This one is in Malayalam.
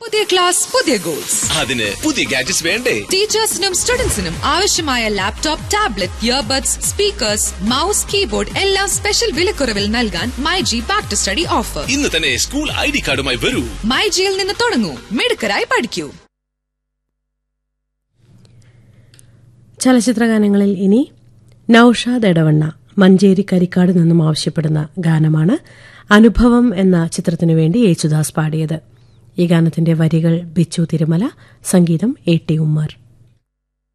പുതിയ ക്ലാസ് പുതിയ ഗോൾസ് അതിന് പുതിയ ഗാഡ്ജറ്റ്സ് വേണ്ടേ ടീച്ചേഴ്സിനും സ്റ്റുഡൻസിനും ആവശ്യമായ laptop tablet earbuds speakers mouse keyboard എല്ലാം സ്പെഷ്യൽ വിലക്കുറവിൽ നൽകാൻ my G back to study offer ഇന്ന് തന്നെ സ്കൂൾ ഐ ഡി കാർഡുമായി വരൂ മൈ ജിയിൽ നിന്ന് തുടങ്ങൂ മിടുക്കരായി പഠിക്കൂ ചലച്ചിത്രഗാനങ്ങളിൽ ഇനി നൌഷാദ് എടവണ്ണ മഞ്ചേരി കരിക്കാട് നിന്നും ആവശ്യപ്പെടുന്ന ഗാനമാണ് അനുഭവം എന്ന ചിത്രത്തിനു വേണ്ടി യേശുദാസ് പാടിയത് ഈ ഗാനത്തിന്റെ വരികൾ ബിച്ചു തിരുമല സംഗീതം എ ടി ഉമ്മർ